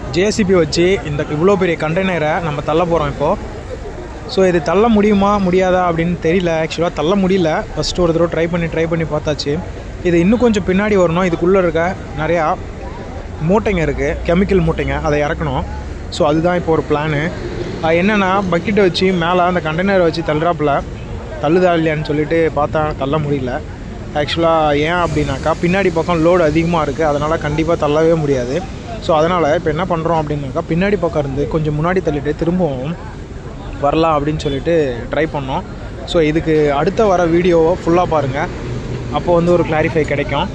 JCB வச்சு இந்த இவ்வளோ பெரிய கண்டெய்னரை நம்ம தள்ள போகிறோம் இப்போது ஸோ இது தள்ள முடியுமா முடியாதா அப்படின்னு தெரியல ஆக்சுவலாக தள்ள முடியல ஃபஸ்ட்டு ஒரு தடவை ட்ரை பண்ணி ட்ரை பண்ணி பார்த்தாச்சு இது இன்னும் கொஞ்சம் பின்னாடி வரணும் இதுக்குள்ளே இருக்க நிறையா மூட்டைங்க இருக்குது கெமிக்கல் மூட்டைங்க அதை இறக்கணும் ஸோ அதுதான் இப்போ ஒரு பிளானு என்னென்னா பக்கெட்டை வச்சு மேலே அந்த கண்டெய்னரை வச்சு தள்ளுறாப்புல தள்ளுதா இல்லையான்னு சொல்லிட்டு பார்த்தா தள்ள முடியல ஆக்சுவலாக ஏன் அப்படின்னாக்கா பின்னாடி பக்கம் லோடு அதிகமாக இருக்குது அதனால் கண்டிப்பாக தள்ளவே முடியாது ஸோ அதனால் இப்போ என்ன பண்ணுறோம் அப்படின்னாக்கா பின்னாடி பக்கம் இருந்து கொஞ்சம் முன்னாடி தள்ளிட்டு திரும்பவும் வரலாம் அப்படின்னு சொல்லிட்டு ட்ரை பண்ணோம் ஸோ இதுக்கு அடுத்த வர வீடியோவை ஃபுல்லாக பாருங்கள் அப்போ வந்து ஒரு கிளாரிஃபை கிடைக்கும்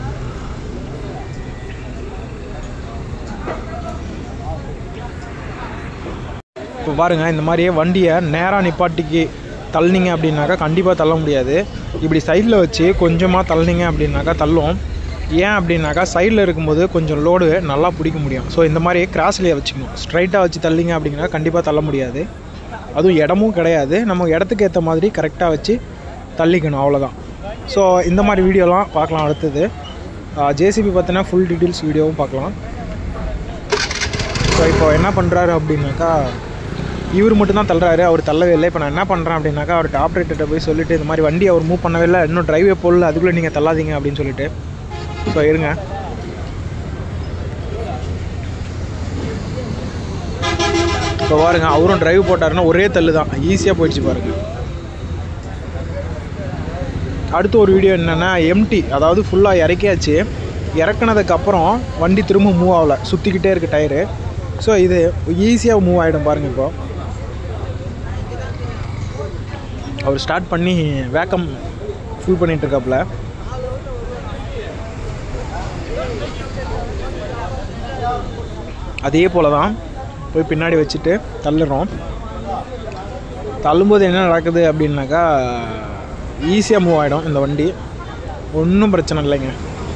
இப்போ பாருங்கள் இந்த மாதிரியே வண்டியை நேராக நிப்பாட்டிக்கு தள்ளினீங்க அப்படின்னாக்கா கண்டிப்பாக தள்ள முடியாது இப்படி சைடில் வச்சு கொஞ்சமாக தள்ளினீங்க அப்படின்னாக்கா தள்ளும் ஏன் அப்படின்னாக்கா சைடில் இருக்கும்போது கொஞ்சம் லோடு நல்லா பிடிக்க முடியும் ஸோ இந்த மாதிரி கிராஸ்லேயே வச்சுக்கணும் ஸ்ட்ரைட்டாக வச்சு தள்ளிங்க அப்படின்னா கண்டிப்பாக தள்ள முடியாது அதுவும் இடமும் கிடையாது நம்ம இடத்துக்கு ஏற்ற மாதிரி கரெக்டாக வச்சு தள்ளிக்கணும் அவ்வளோதான் ஸோ இந்த மாதிரி வீடியோலாம் பார்க்கலாம் அடுத்தது ஜேசிபி பார்த்தீங்கன்னா ஃபுல் டீட்டெயில்ஸ் வீடியோவும் பார்க்கலாம் ஸோ இப்போ என்ன பண்ணுறாரு அப்படின்னாக்கா இவர் மட்டும் தான் தள்ளுறாரு அவர் தள்ளவே இல்லை இப்போ நான் என்ன பண்ணுறேன் அப்படின்னாக்கா அவர்கிட்ட ஆப்ரேட்டர்கிட்ட போய் சொல்லிட்டு இந்த மாதிரி வண்டி அவர் மூவ் பண்ணவே இல்லை இன்னும் டிரைவே போடல அதுக்குள்ளே நீங்கள் தள்ளாதீங்க அப்படின்னு சொல்லிட்டு ஸோ இருங்க இப்போ பாருங்க அவரும் டிரைவ் போட்டாருன்னா ஒரே தள்ளு தான் ஈஸியாக போயிடுச்சு பாருங்க அடுத்த ஒரு வீடியோ என்னென்னா எம்டி அதாவது ஃபுல்லாக இறக்கியாச்சு இறக்குனதுக்கப்புறம் வண்டி திரும்ப மூவ் ஆகலை சுற்றிக்கிட்டே இருக்குது டயரு ஸோ இது ஈஸியாக மூவ் ஆகிடும் பாருங்கள் இப்போ அவர் ஸ்டார்ட் பண்ணி வேக்கம் ஃபுல் பண்ணிட்டு இருக்காப்புல அதே போல் தான் போய் பின்னாடி வச்சுட்டு தள்ளுறோம் தள்ளும்போது என்ன நடக்குது அப்படின்னாக்கா ஈஸியாக மூவ் ஆகிடும் இந்த வண்டி ஒன்றும் பிரச்சனை இல்லைங்க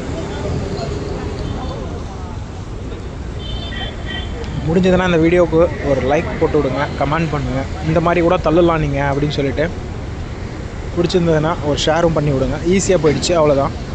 முடிஞ்சதுன்னா இந்த வீடியோவுக்கு ஒரு லைக் போட்டு விடுங்க கமெண்ட் பண்ணுங்கள் இந்த மாதிரி கூட தள்ளலாம் நீங்கள் அப்படின்னு சொல்லிட்டு பிடிச்சிருந்ததுன்னா ஒரு ஷேரும் பண்ணி விடுங்க ஈஸியாக போயிடுச்சு அவ்வளோதான்